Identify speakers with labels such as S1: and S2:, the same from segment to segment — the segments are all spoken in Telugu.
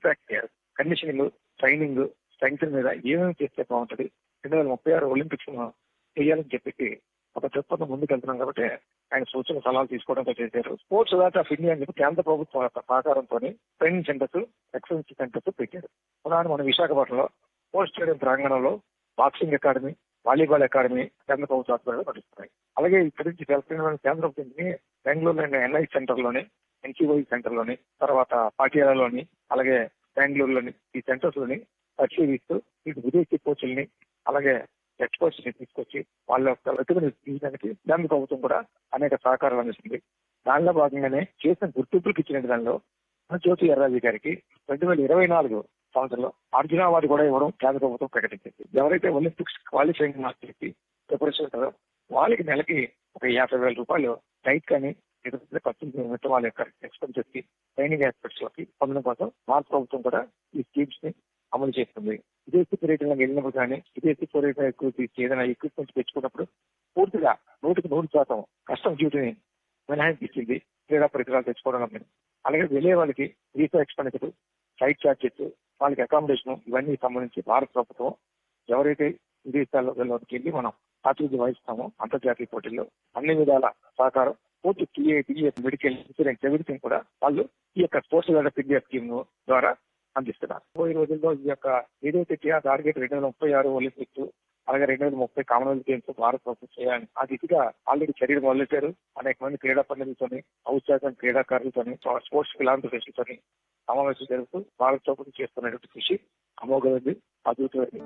S1: ఇంపాక్ట్ కండిషనింగ్ ట్రైనింగ్ స్ట్రెంగ్త్ మీద ఏమేమి చేస్తే బాగుంటది రెండు వేల ముప్పై ఆరు ఒలింపిక్స్ చేయాలని చెప్పి ఒక దృక్పథం ముందుకు వెళ్తున్నాం కాబట్టి ఆయన సూచన సలహాలు తీసుకోవడంతో చేశారు స్పోర్ట్స్ దాట్ ఆఫ్ ఇండియా అని చెప్పి కేంద్ర ప్రభుత్వం యొక్క సహకారంతో ట్రైనింగ్ సెంటర్స్ ఎక్సలెన్స్ సెంటర్స్ పెట్టారు ఉదాహరణ మన విశాఖపట్నంలో స్పోర్ట్స్ స్టేడియం ప్రాంగణంలో బాక్సింగ్ అకాడమీ వాలీబాల్ అకాడమీ కేంద్ర ప్రభుత్వ ఆధ్వర్యంలో నడుస్తున్నాయి అలాగే ఇక్కడి నుంచి తెలంగాణ కేంద్ర ప్రభుత్వం బెంగళూరులోని ఎన్ఐ సెంటర్ లోని ఎన్సీఓఈ సెంటర్ లోని తర్వాత పాటియాలలోని అలాగే బెంగళూరులోని ఈ సెంటర్స్ లోని పరిశీలిస్తూ ఇటు విదేశీ కోచ్ల్ని అలాగే ఎక్స్పర్ట్స్ ని తీసుకొచ్చి వాళ్ళ యొక్క ప్రతిభను తీయడానికి కేంద్ర ప్రభుత్వం కూడా అనేక సహకారాలు అందిస్తుంది దానిలో భాగంగానే చేసిన గుర్తింపులకు ఇచ్చిన దానిలో జ్యోతి ఎర్రాజీ గారికి రెండు వేల ఇరవై నాలుగు సంవత్సరంలో అర్జున అవార్డు కూడా ఇవ్వడం కేంద్ర ప్రభుత్వం ప్రకటించింది ఎవరైతే ఒలింపిక్స్ క్వాలిఫైయింగ్ మార్క్స్ చెప్పి ప్రిపరేషన్ ఉంటారో వాళ్ళకి నెలకి ఒక యాభై వేల రూపాయలు డైట్ కానీ ఇతర ఖర్చులు నిమిత్తం వాళ్ళ యొక్క ఎక్స్పెన్సెస్ కి ట్రైనింగ్ ఎక్స్పెక్ట్స్ లోకి పొందడం కోసం భారత ప్రభుత్వం కూడా ఈ స్కీమ్స్ ని అమలు చేస్తుంది విదేశీ పర్యటనలకు వెళ్ళినప్పుడు కానీ విదేశీ పర్యటన ఎక్కువ ఏదైనా ఎక్విప్మెంట్ తెచ్చుకున్నప్పుడు పూర్తిగా నూటికి నూరు శాతం కష్టం డ్యూటీని మినహాయింపు ఇచ్చింది క్రీడా పరికరాలు తెచ్చుకోవడం మీద అలాగే వెళ్ళే వాళ్ళకి వీసా ఎక్స్పెండిచర్ ఫ్లైట్ ఛార్జెస్ వాళ్ళకి అకామిడేషన్ ఇవన్నీ సంబంధించి భారత ప్రభుత్వం ఎవరైతే విదేశాల్లో వెళ్ళడానికి వెళ్ళి మనం ప్రాతినిధ్యం వహిస్తామో అంతర్జాతీయ పోటీల్లో అన్ని విధాల సహకారం పూర్తి TA TA medical insurance everything కూడా వాళ్ళు ఈ యొక్క స్పోర్ట్స్ డెవలప్ ఇండియా స్కీమ్ ద్వారా అందిస్తున్నారు ఈ రోజుల్లో ఈ యొక్క ఏదైతే టార్గెట్ రెండు వేల ముప్పై ఆరు ఒలింపిక్స్ అలాగే రెండు వేల ముప్పై కామన్వెల్త్ గేమ్స్ భారత ప్రభుత్వం చేయాలని ఆ దిశగా ఆల్రెడీ చర్యలు మొదలెట్టారు అనేక మంది క్రీడా పండితులతోని ఔత్సాహిక క్రీడాకారులతోని స్పోర్ట్స్ ఫిలాంథ్రఫిస్టులతోని సమావేశం జరుగుతూ భారత ప్రభుత్వం చేస్తున్నటువంటి కృషి అమోఘమైంది అద్భుతమైంది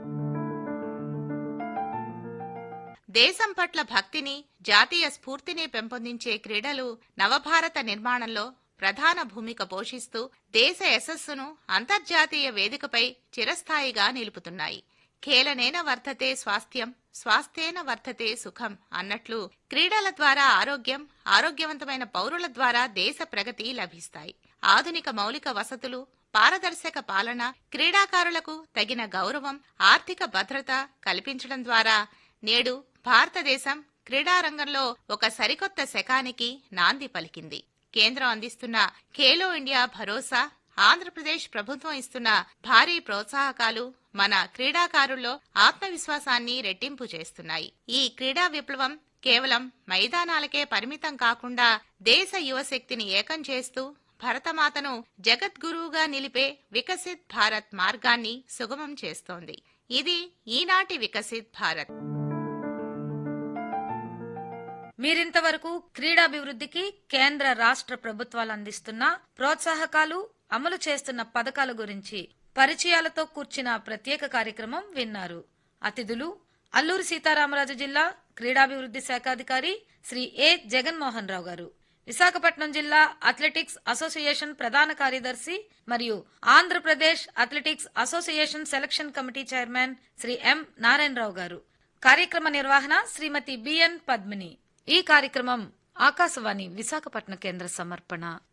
S2: దేశం పట్ల భక్తిని జాతీయ స్ఫూర్తిని పెంపొందించే క్రీడలు నవభారత నిర్మాణంలో ప్రధాన భూమిక పోషిస్తూ దేశ యశస్సును అంతర్జాతీయ వేదికపై చిరస్థాయిగా నిలుపుతున్నాయి ఖేలనేన వర్ధతే స్వాస్థ్యం స్వాస్థ్యేన వర్ధతే సుఖం అన్నట్లు క్రీడల ద్వారా ఆరోగ్యం ఆరోగ్యవంతమైన పౌరుల ద్వారా దేశ ప్రగతి లభిస్తాయి ఆధునిక మౌలిక వసతులు పారదర్శక పాలన క్రీడాకారులకు తగిన గౌరవం ఆర్థిక భద్రత కల్పించడం ద్వారా నేడు భారతదేశం క్రీడారంగంలో ఒక సరికొత్త శకానికి నాంది పలికింది కేంద్రం అందిస్తున్న ఖేలో ఇండియా భరోసా ఆంధ్రప్రదేశ్ ప్రభుత్వం ఇస్తున్న భారీ ప్రోత్సాహకాలు మన క్రీడాకారుల్లో ఆత్మవిశ్వాసాన్ని రెట్టింపు చేస్తున్నాయి ఈ క్రీడా విప్లవం కేవలం మైదానాలకే పరిమితం కాకుండా దేశ యువశక్తిని ఏకం చేస్తూ భరతమాతను జగద్గురువుగా నిలిపే వికసిత్ భారత్ మార్గాన్ని సుగమం చేస్తోంది ఇది ఈనాటి వికసిత్ భారత్
S3: మీరింతవరకు క్రీడాభివృద్ధికి కేంద్ర రాష్ట్ర ప్రభుత్వాలు అందిస్తున్న ప్రోత్సాహకాలు అమలు చేస్తున్న పథకాల గురించి పరిచయాలతో కూర్చిన ప్రత్యేక కార్యక్రమం విన్నారు అతిథులు అల్లూరు సీతారామరాజు జిల్లా క్రీడాభివృద్ధి శాఖాధికారి శ్రీ ఏ జగన్మోహన్ రావు గారు విశాఖపట్నం జిల్లా అథ్లెటిక్స్ అసోసియేషన్ ప్రధాన కార్యదర్శి మరియు Andhra Pradesh athletics association selection committee chairman Shri M Narayana Rao గారు కార్యక్రమ నిర్వహణ శ్రీమతి బిఎన్ పద్మిని ఈ కార్యక్రమం ఆకాశవాణి విశాఖపట్నం కేంద్ర సమర్పణ